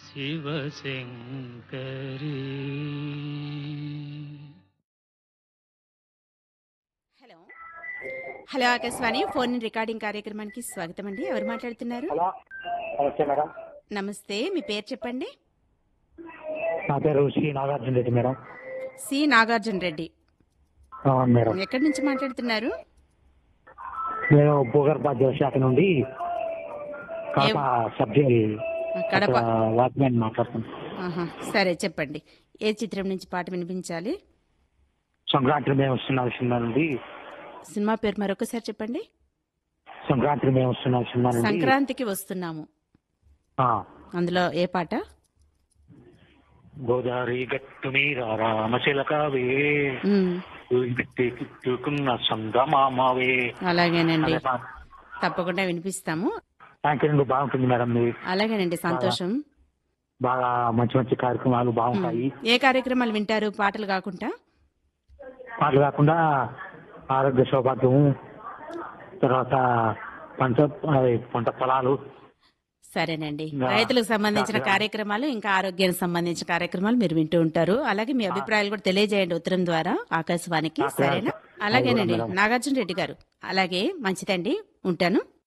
Shivashankari hello hello Akashvani phone recording కార్యక్రమానికి స్వాగతం అండి ఎవరు మాట్లాడుతున్నారు హలో నమస్తే మేడం నమస్తే మీ పేరు చెప్పండి నా పేరు శ్రీ నాగార్జున రెడ్డి మేడం సి నాగార్జున రెడ్డి అవును మేడం ఎక్కడి నుంచి మాట్లాడుతున్నారు నేను భూగర్భ జలశాఖ నుండి కడప సబ్జెక్ట్ కడప వాచ్మెన్ మాట్లాడుతున్నాను ఆహా, సరే చెప్పండి ఏ చిత్రం నుంచి పాట వినిపించాలి సంక్రాంతి మేము వస్తున్న సినిమా నుండి సినిమా పేరు మరొకసారి చెప్పండి సంక్రాంతి మేము వస్తున్న సినిమా నుండి సంక్రాంతికి వస్తున్నాము ఆ, అందులో ఏ పాట గోదావరి గట్టు మీద రామచిలకవే ఉమ్, చుట్టుకున్న సంగమామవే అలాగేనండి తప్పకుండా వినిపిస్తాము థ్యాంక్ యూ బాగుంటుంది మేడం మీ అలాగేనండి సంతోషం బాగా మంచి మంచి కార్యక్రమాలు బాగుంటాయి ఏ కార్యక్రమాలు వింటారు పాటలు కాకుండా పాటలు కాకుండా ఆరోగ్య సౌభాగ్యము తర్వాత పంట అదే పంట పొలాలు సరేనండి ఇంకా రైతులకు సంబంధించిన డాక్టర్ కార్యక్రమాలు ఇంకా ఆరోగ్యానికి సంబంధించిన కార్యక్రమాలు మీరు వింటూ ఉంటారు అలాగే మీ అభిప్రాయాలు కూడా తెలియజేయండి ఉత్తరం ద్వారా ఆకాశవాణికి డాక్టర్ సరేనా అలాగేనండి మేడం. నాగార్జున రెడ్డి గారు అలాగే మంచిదండి ఉంటాను